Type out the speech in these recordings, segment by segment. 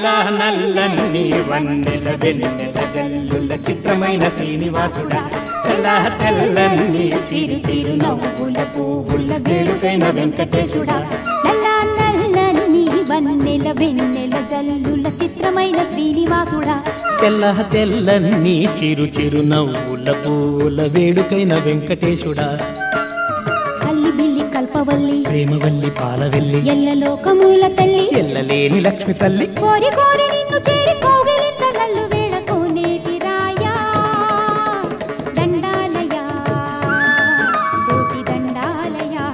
నల్ల నల్లని వన్నెల వెన్నెల జల్లుల చిత్రమైన శ్రీనివాసుడా తెల్ల తెల్లని చిరు చిరు నవ్వుల పువ్వుల వేడుకైన వెంకటేశుడా నల్ల నల్లని వన్నెల వెన్నెల జల్లుల చిత్రమైన శ్రీనివాసుడా తెల్ల తెల్లని చిరు చిరు నవ్వుల పూల వేడుకైన వెంకటేశుడా అల్లి బిల్లి కల్పవల్లి ప్రేమవల్లి పాలవెల్లి ఎల్లలోకమూల తల్లి ఎల్లలేని లక్ష్మి తల్లి కోరి కోరి నిన్ను చేరి కోగిలింత నల్లు వేళ కోనేటి రాయా దండాలయా కోటి దండాలయా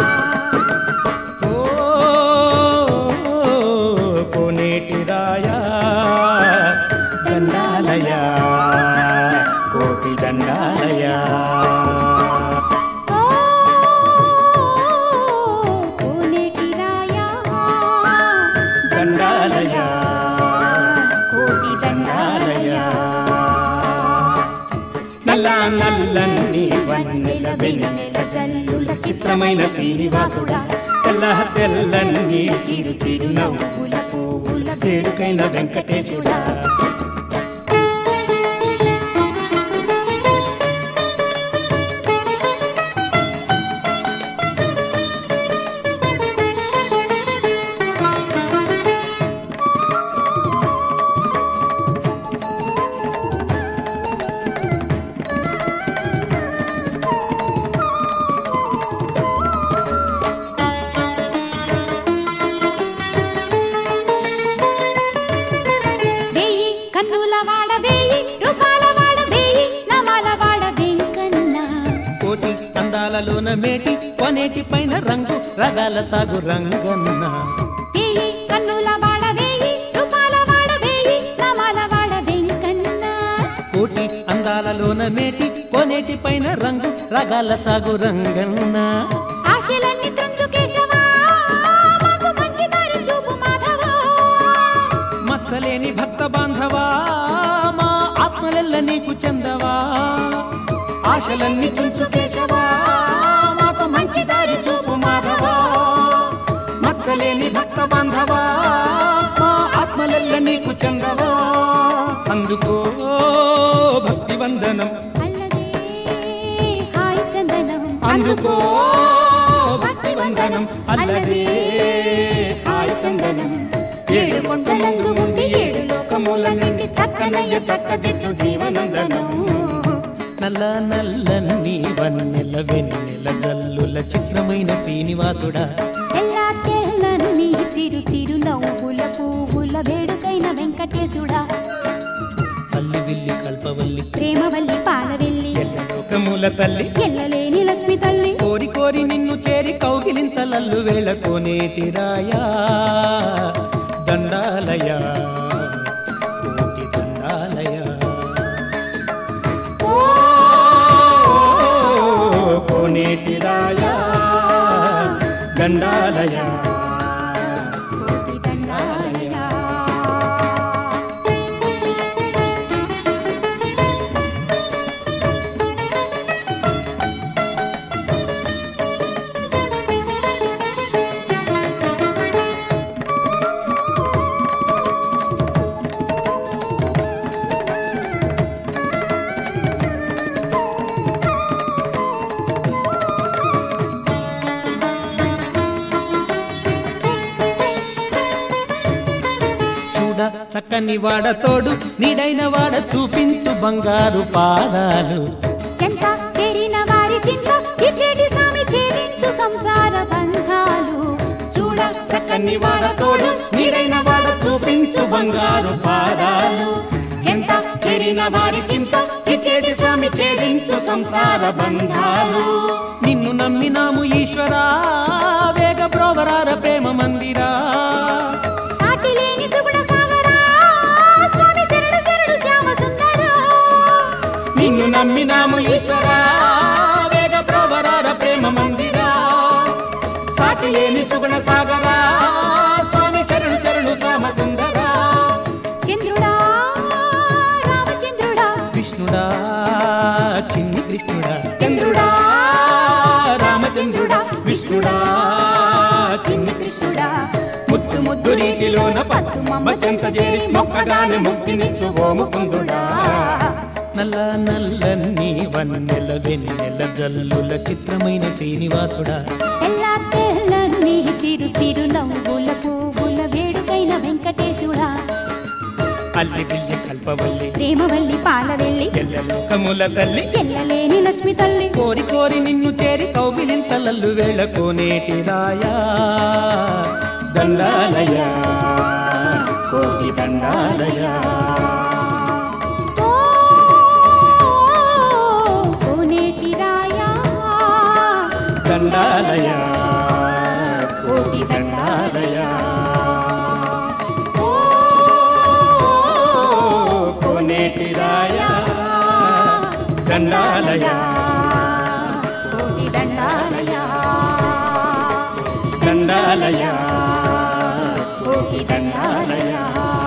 ఓ కోనేటి రాయా దండాలయా కోటి దండాలయా ఓ కోనేటి రాయా దండాలయా కోటి దండాలయా నల్ల నల్లని వన్నెల వెన్నెల జల్లుల చిత్రమైన శ్రీనివాసుడా తెల్ల తెల్లని చిరు చిరు నవ్వుల పువ్వుల వేడుకైన వెంకటేశుడా వేయి కన్నుల వాడ వేయి రూపాల వాడ వేయి నమాల వాడ వెంకన్న కోటి అందాలలోన మేటి కొనేటి పైన రంగు రగాల సాగు రంగన్న వేయి కన్నుల వాడ వేయి రూపాల వాడ వేయి నమాల వాడ వెంకన్న కోటి అందాలలోన మేటి కొనేటి పైన రంగు రగాల సాగు రంగన్న ఆశలన్నీ త్రుంచు కేశవా మాకు మంచి దారి చూపు మాధవా మచ్చలేని భక్త బాంధవా మా ఆత్మలెల్ల నీకు చెందవా ఆశలన్నీ చుంచు కేశవా మాకు మంచి దారి చూపు మాధవా మచ్చలేని భక్త బాంధవా మా ఆత్మలెల్ల నీకు చెందవా అందుకో భక్తి వందనం అల్లదే హాయ్ చందనం అందుకో భక్తి వందనం అల్లదే హాయ్ చందనం ఏడు కొండలందు ఉండి ఏడు లోకముల నుండి చక్కనయ్య చక్కదిద్దు జీవనందనం నల్ల నల్లని వన్నెల వెన్నెల జల్లుల చిత్రమైన శ్రీనివాసుడా ఎల్లా తెల్లని చిరు చిరు నవ్వుల పువ్వుల వేడుకైన వెంకటేశుడా అల్లి విల్లి కల్పవల్లి ప్రేమవల్లి పాలవెల్లి ఎల్లలోకముల తల్లి ఎల్లలేని లక్ష్మి తల్లి కోరి కోరి నిన్ను చేరి కౌగిలింతలల్లు వేళ కోనేటి రాయా దండాలయా కోటి దండాలయా ఓ కోనేటి రాయా దండాలయా కోటి దండాలయా చూడ చక్కని వాడ తోడు నీడైన వాడ చూపించు బంగారు పాదాలు చెంత చేరిన వారి చింత ఇచ్చేటి స్వామి ఛేదించు సంసార బంధాలు చూడ చక్కని వాడ తోడు నీడైన వాడ చూపించు బంగారు పాదాలు చింత చేరిన వారి చింత ఇచ్చేటి స్వామి ఛేదించు సంసార బంధాలు నిన్ను నమ్మినాము ఈశ్వరా వేగ బ్రోవరార ప్రేమ మందిరా సాటి లేని సుగుణ సాగరా స్వామి శరణు శరణు శ్యామ సుందరా నిన్ను నమ్మినాము ఈశ్వరా వేద ప్రవరార ప్రేమ మందిరా సాటి లేని సుగుణ సాగరా స్వామి శరణు శరణు శ్యామ సుందరా చంద్రుడా రామచంద్రుడా కృష్ణుడా చిన్ని కృష్ణుడా చంద్రుడా రామచంద్రుడా విష్ణుడా చిన్ని కృష్ణుడా ముత్తు ముద్దు రీతిలో పల్లెలోన పద్దుమమ్మ చెంత చేరి మొక్కగానే ముక్తినిచ్చు ఓ ముకుందుడా నల్ల నల్లని వన్నెల వెన్నెల జల్లుల చిత్రమైన శ్రీనివాసుడా తెల్ల తెల్లని చిరు చిరు నవ్వుల పువ్వుల వేడుకైన వెంకటేశుడా అల్లి బిల్లి కల్పవల్లి ప్రేమవల్లి పాలవెల్లి ఎల్లలోకముల తల్లి ఎల్లలేని లక్ష్మి తల్లి కోరి కోరి నిన్ను చేరి కౌగిలింతలల్లు వేళ కోనేటి రాయా దండాలయ కోటి దండాలయ ఓ కోనేటి రాయా దండాలయ కోటి దండాలయ ఓ కోనేటి రాయా దండాలయ కోటి దండాలయ దండాలయ కోటి దండాలయ